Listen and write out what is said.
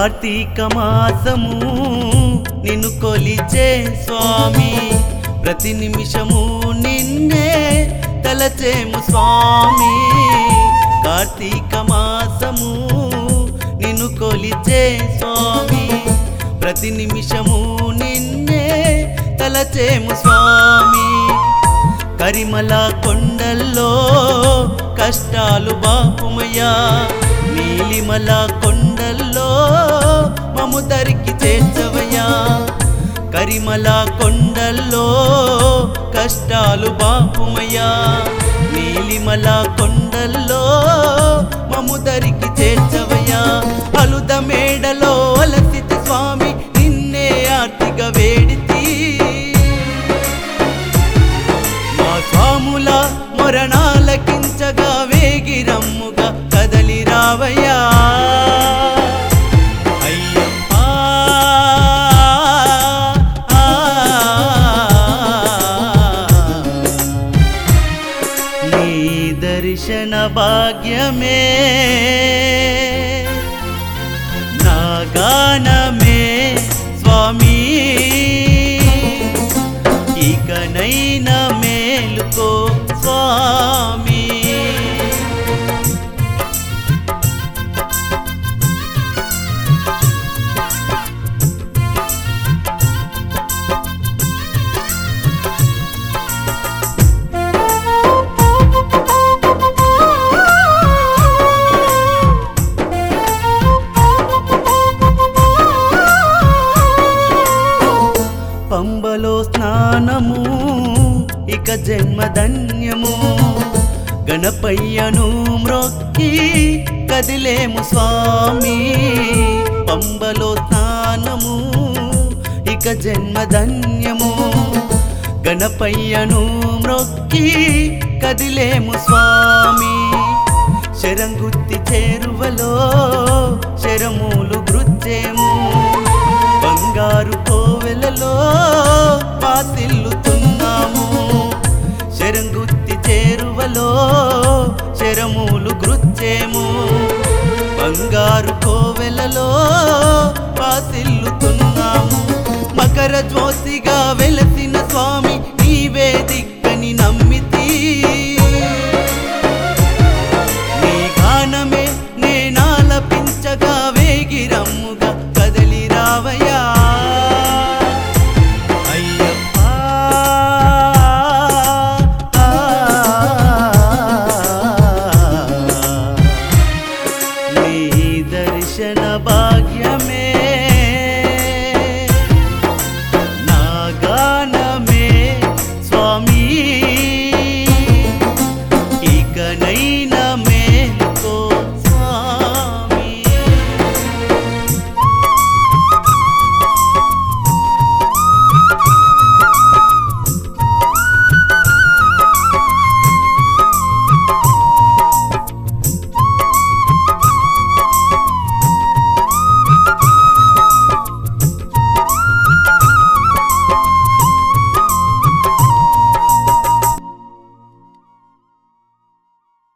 కార్తీక మాసము నిన్ను కొలిచే స్వామి ప్రతి నిమిషము నిన్నే తలచేము స్వామి కార్తీక మాసము నిన్ను కొలిచే స్వామి ప్రతి నిమిషము నిన్నే తలచేము స్వామి కరిమల కొండల్లో కష్టాలు బాపుమయ్యా నీలిమల కొండల్లో మము దరికి చేర్చవయ్యా కరిమల కొండల్లో కష్టాలు బాపుమయ్యా నీలిమల కొండల్లో మము దరికి చేర్చవయ్యా అలుద మేడలో అలసిత స్వామి నిన్నే ఆర్తిగా వేడితి మా స్వాముల మొరణాలకించగా వేగిరమ్ముగా కదలి రావయ్యా అయ్యప్పా ఆ, నీ దర్శన భాగ్యమే నా గానమే స్వామి ఇకనైనా మేలుకో స్వామి పంబలో స్నానము ఇక జన్మధన్యము గణపయ్యను మ్రొక్కి కదిలేము స్వామి పంబలో స్నానము ఇక జన్మధన్యము గణపయ్యను మ్రొక్కి కదిలేము స్వామి శరంగుత్తి చేరువలో శరములు గృచ్చేము బంగారు కోవెలలో పాసిల్లుతున్నాము శరంగుత్తి చేరువలో శరములు గృచ్చేము బంగారు కోవెలలో పాసిల్లుతున్నాము మకర జ్యోతిగా వెల